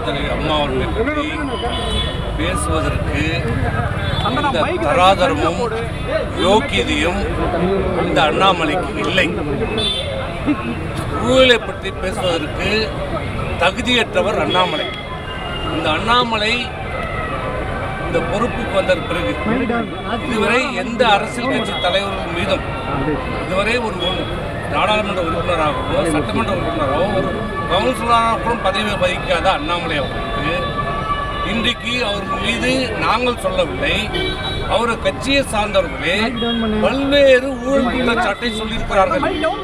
தலைவர் அம்மா அவர்களை பற்றி பேசுவதற்கு இந்த தராதரமும் யோக்கியதையும் இந்த அண்ணாமலைக்கு இல்லை ஊழலை பற்றி பேசுவதற்கு தகுதியற்றவர் அண்ணாமலை இந்த அண்ணாமலை இந்த பொறுப்புக்கு வந்த பிறகு இதுவரை எந்த அரசியல் கட்சி தலைவர்கள் மீதும் இதுவரை ஒரு ஒரு நாடாளுமன்ற உறுப்பினராகவோ சட்டமன்ற உறுப்பினராகவோ ஒரு கவுன்சிலராக கூட பதவி வகிக்காத அண்ணாமலை அவர்களுக்கு இன்றைக்கு அவர்கள் மீது நாங்கள் சொல்லவில்லை அவர் கட்சியை சார்ந்தவர்களே பல்வேறு ஊழல் குற்றச்சாட்டை சொல்லியிருக்கிறார்கள்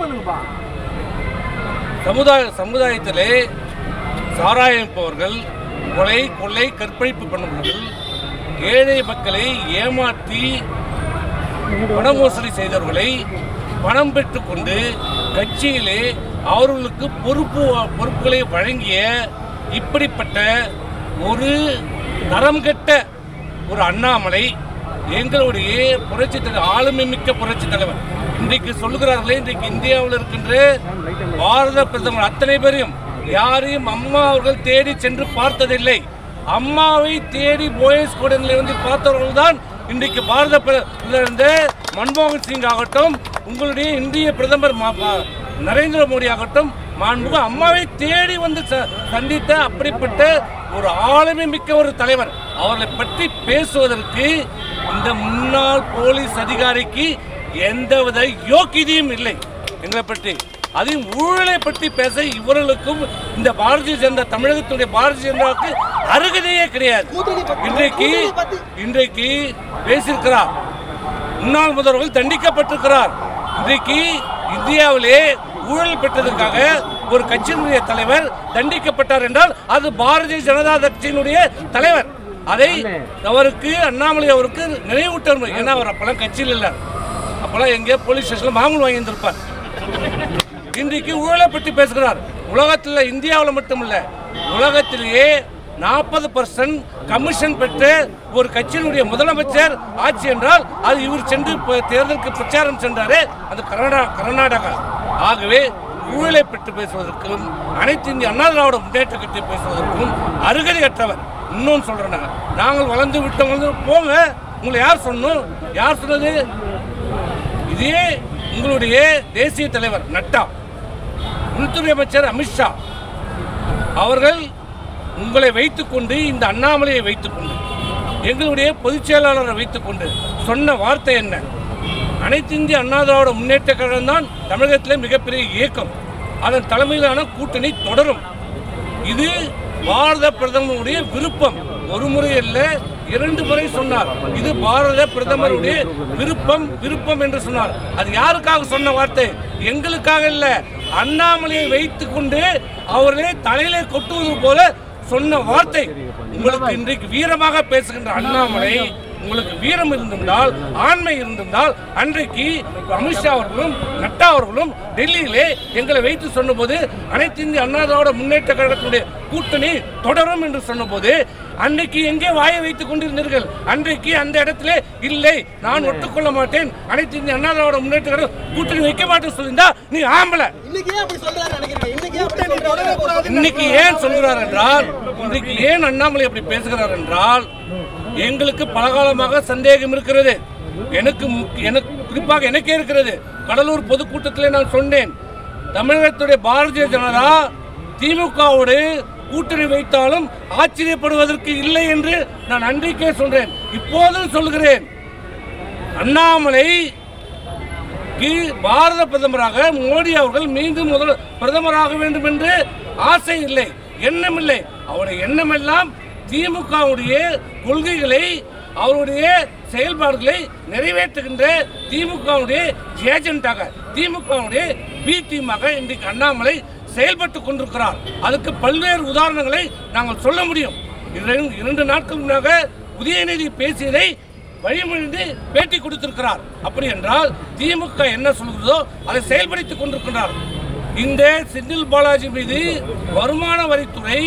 சமுதாய சமுதாயத்திலே சாராயப்பவர்கள் கொலை கொள்ளை கற்பழிப்பு பண்ணுபவர்கள் ஏழை மக்களை ஏமாற்றி பண மோசடி செய்தவர்களை பணம் பெற்றுக்கொண்டு கட்சியிலே அவர்களுக்கு பொறுப்பு பொறுப்புகளை வழங்கிய இப்படிப்பட்ட ஒரு தரம் கெட்ட ஒரு அண்ணாமலை எங்களுடைய புரட்சி தலைவர் ஆளுமை மிக்க புரட்சி தலைவர் இன்றைக்கு சொல்லுகிறார்களே இன்றைக்கு இந்தியாவில் இருக்கின்ற பாரத பிரதமர் அத்தனை பேரையும் யாரையும் அம்மா அவர்கள் தேடி சென்று பார்த்ததில்லை அம்மாவை தேடி போயஸ் கூடங்களில் வந்து பார்த்தவர்கள் தான் இன்றைக்கு பாரத பிரதமர் இருந்த மன்மோகன் சிங் ஆகட்டும் உங்களுடைய இந்திய பிரதமர் மா- மா- நரேந்திர மோடி ஆகட்டும் மாண்புக அம்மாவை தேடி வந்து ச- சந்தித்த அப்படிப்பட்ட ஒரு ஆளுமை மிக்க ஒரு தலைவர் அவர்களை பற்றி பேசுவதற்கு இந்த முன்னாள் போலீஸ் அதிகாரிக்கு எந்தவித யோக்கியதையும் இல்லை எங்களை பற்றி அதையும் ஊழலை பற்றி பேச இவர்களுக்கும் இந்த பாரதிய ஜனதா தமிழகத்துடைய பாரதிய ஜனதாவுக்கு அருகதையே கிடையாது இன்றைக்கு இன்றைக்கு பேசியிருக்கிறார் முன்னாள் முதல்வர்கள் தண்டிக்கப்பட்டிருக்கிறார் இன்றைக்கு இந்தியாவிலே ஊழல் பெற்றதற்காக ஒரு கட்சியினுடைய தலைவர் தண்டிக்கப்பட்டார் என்றால் அது பாரதிய ஜனதா கட்சியினுடைய தலைவர் அதை அவருக்கு அண்ணாமலை அவருக்கு நினைவூட்டணும் ஏன்னா அவர் அப்பெல்லாம் கட்சியில் இல்லை அப்பெல்லாம் எங்கேயோ போலீஸ் ஸ்டேஷனில் மாமூல் வாங்கியிருந்திருப்பார் இன்றைக்கு ஊழலை பற்றி பேசுகிறார் உலகத்தில் இந்தியாவில் மட்டுமல்ல உலகத்திலேயே நாற்பது பர்சன்ட் கமிஷன் பெற்ற ஒரு கட்சியினுடைய முதலமைச்சர் ஆட்சி என்றால் அது இவர் சென்று இப்ப தேர்தலுக்கு பிரச்சாரம் சென்றாரே அது கர்நாடகா கர்நாடகா ஆகவே ஊழலை பற்றி பேசுவதற்கும் அனைத்து இந்திய அண்ணா திராவிட முன்னேற்ற கட்சி பேசுவதற்கும் அருகதையற்றவர் இன்னொன்று சொல்றேன் நாங்கள் வளர்ந்து விட்டோம் வந்து போங்க உங்களை யார் சொன்னோம் யார் சொன்னது இதே உங்களுடைய தேசிய தலைவர் நட்டா உள்துறை அமைச்சர் அமித்ஷா அவர்கள் உங்களை வைத்துக்கொண்டு இந்த அண்ணாமலையை வைத்துக்கொண்டு எங்களுடைய பொதுச் செயலாளரை வைத்துக்கொண்டு சொன்ன வார்த்தை என்ன அனைத்து இந்திய அண்ணா திராவிட முன்னேற்ற கழகம் தான் தமிழகத்திலே மிகப்பெரிய இயக்கம் அதன் தலைமையிலான கூட்டணி தொடரும் இது பாரத பிரதமருடைய விருப்பம் ஒரு முறை அல்ல இரண்டு முறை சொன்னார் இது பாரத பிரதமருடைய விருப்பம் விருப்பம் என்று சொன்னார் அது யாருக்காக சொன்ன வார்த்தை எங்களுக்காக இல்ல அண்ணாமலையை வைத்துக் கொண்டு அவர்களே தலையிலே கொட்டுவது போல சொன்ன வார்த்தை உங்களுக்கு இன்றைக்கு வீரமாக பேசுகின்ற அண்ணாமலை உங்களுக்கு வீரம் இருந்திருந்தால் ஆண்மை இருந்திருந்தால் அன்றைக்கு அமித்ஷா அவர்களும் நட்டா அவர்களும் டெல்லியிலே எங்களை வைத்து சொன்னபோது அனைத்து இந்திய அண்ணா திராவிட முன்னேற்ற கழகத்தினுடைய கூட்டணி தொடரும் என்று சொன்னபோது அன்னைக்கு எங்கே வாயை வைத்துக் கொண்டிருந்தீர்கள் அன்றைக்கு அந்த இடத்திலே இல்லை நான் ஒட்டுக்கொள்ள மாட்டேன் அனைத்து இந்திய அண்ணா திராவிட முன்னேற்ற கழகம் கூட்டணி வைக்க மாட்டேன் சொல்லியிருந்தா நீ ஆம்பளை இன்னைக்கு ஏன் அப்படி சொல்றாரு நினைக்கிறீங்க இன்னைக்கு ஏன் அப்படி சொல்றாரு இன்னைக்கு ஏன் சொல்கிறார் என்றால் இன்றைக்கு ஏன் அண்ணாமலை அப்படி பேசுகிறார் என்றால் எங்களுக்கு பலகாலமாக சந்தேகம் இருக்கிறது எனக்கு முக்கிய- எனக்கு குறிப்பாக எனக்கே இருக்கிறது கடலூர் பொதுக்கூட்டத்திலே நான் சொன்னேன் தமிழகத்துடைய பாரதிய ஜனதா திமுகவோடு கூட்டணி வைத்தாலும் ஆச்சரியப்படுவதற்கு இல்லை என்று நான் அன்றைக்கே சொல்றேன் இப்போதும் சொல்கிறேன் அண்ணாமலை க்கு பாரத பிரதமராக மோடி அவர்கள் மீண்டும் முதல் பிரதமராக வேண்டும் என்று ஆசை இல்லை எண்ணம் இல்லை அவருடைய எண்ணமெல்லாம் திமுகவுடைய கொள்கைகளை அவருடைய செயல்பாடுகளை நிறைவேற்றுகின்ற திமுகவுடைய ஏஜென்ட்டாக திமுகவுடைய பி டீமாக இன்றைக்கு அண்ணாமலை செயல்பட்டு கொண்டிருக்கிறார் அதுக்கு பல்வேறு உதாரணங்களை நாங்கள் சொல்ல முடியும் இரண்டு இரண்டு நாட்கள் முன்னாக உதயநிதி பேசியதை வழிமொழிந்து பேட்டி கொடுத்திருக்கிறார் அப்படி என்றால் திமுக என்ன சொல்கிறதோ அதை செயல்படுத்திக் கொண்டிருக்கிறார் இந்த செந்தில் பாலாஜி மீது வருமான வரித்துறை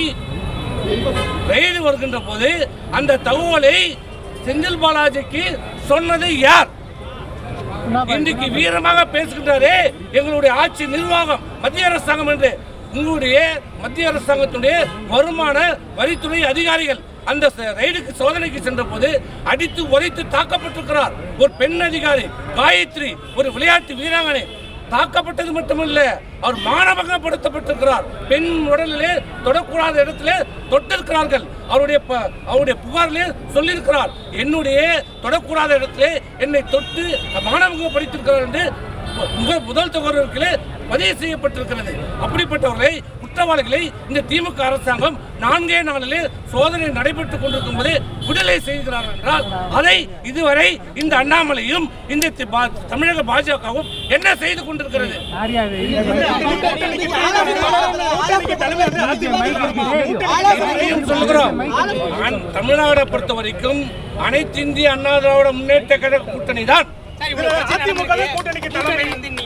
ரெய்டு வருகின்ற போது அந்த தகவலை செந்தில் பாலாஜிக்கு சொன்னது யார் இன்றைக்கு வீரமாக பேசுகின்றாரே எங்களுடைய ஆட்சி நிர்வாகம் மத்திய அரசாங்கம் என்று உங்களுடைய மத்திய அரசாங்கத்துடைய வருமான வரித்துறை அதிகாரிகள் அந்த ச- ரைடுக்கு சோதனைக்கு சென்ற போது அடித்து உதைத்து தாக்கப்பட்டிருக்கிறார் ஒரு பெண் அதிகாரி காயத்ரி ஒரு விளையாட்டு வீராங்கனை தாக்கப்பட்டது மட்டுமல்ல அவர் மானபங்கப்படுத்தப்பட்டிருக்கிறார் பெண் உடலிலே தொடக்கூடாத இடத்திலே தொட்டிருக்கிறார்கள் அவருடைய ப- அவருடைய புகாரிலே சொல்லியிருக்கிறார் என்னுடைய தொடக்கூடாத இடத்திலே என்னை தொட்டு மானபங்கப்படுத்தியிருக்கிறார் என்று முக- முதல் தகவல்களே பதிவு செய்யப்பட்டிருக்கிறது அப்படிப்பட்டவர்களை குற்றவாளிகளை இந்த திமுக அரசாங்கம் நான்கே நாளிலே சோதனை நடைபெற்றுக் கொண்டிருக்கும் போது விடுதலை செய்கிறார்கள் என்றால் அதை இதுவரை இந்த அண்ணாமலையும் இந்த தி- பா- தமிழக பாஜகவும் என்ன செய்து கொண்டிருக்கிறது இதையும் சொல்லுகிறோம் நான் தமிழ்நாடை பொறுத்த வரைக்கும் அனைத்து இந்திய அண்ணா திராவிட முன்னேற்ற கழக கூட்டணி தான் அதிமுக தான் கூட்டணிக்கு தலைமை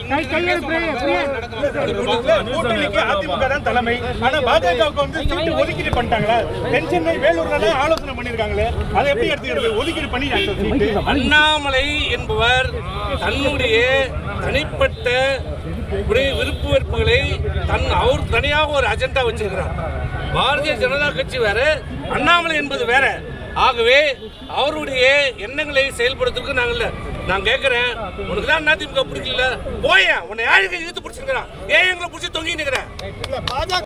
கூட்டணிக்கு அதிமுக தான் தலைமை ஆனா பாஜகவுக்கு வந்து சீட்டு ஒதுக்கீடு பண்ணிட்டாங்களா தென்சென்னை வேலூர்ல ஆலோசனை பண்ணிருக்காங்களே அதை எப்படி எடுத்துக்கிறது ஒதுக்கீடு பண்ணிட்டாங்க சீட்டு அண்ணாமலை என்பவர் தன்னுடைய தனிப்பட்ட விரு- விருப்பு வெறுப்புகளை தன் அவர் தனியாக ஒரு அஜெண்டா வச்சிருக்கிறார் பாரதிய ஜனதா கட்சி வேற அண்ணாமலை என்பது வேற ஆகவே அவருடைய எண்ணங்களை செயல்படுத்துறதுக்கு நாங்கள் இல்ல. நான் கேட்கிறேன் உனக்கு தான் அதிமுக பிடிக்கல போயேன் உன்னை யாருக்கு இழுத்து பிடிச்சிருக்கிறான் ஏன் எங்களை பிடிச்சி தொங்கிட்டு இருக்கிறேன்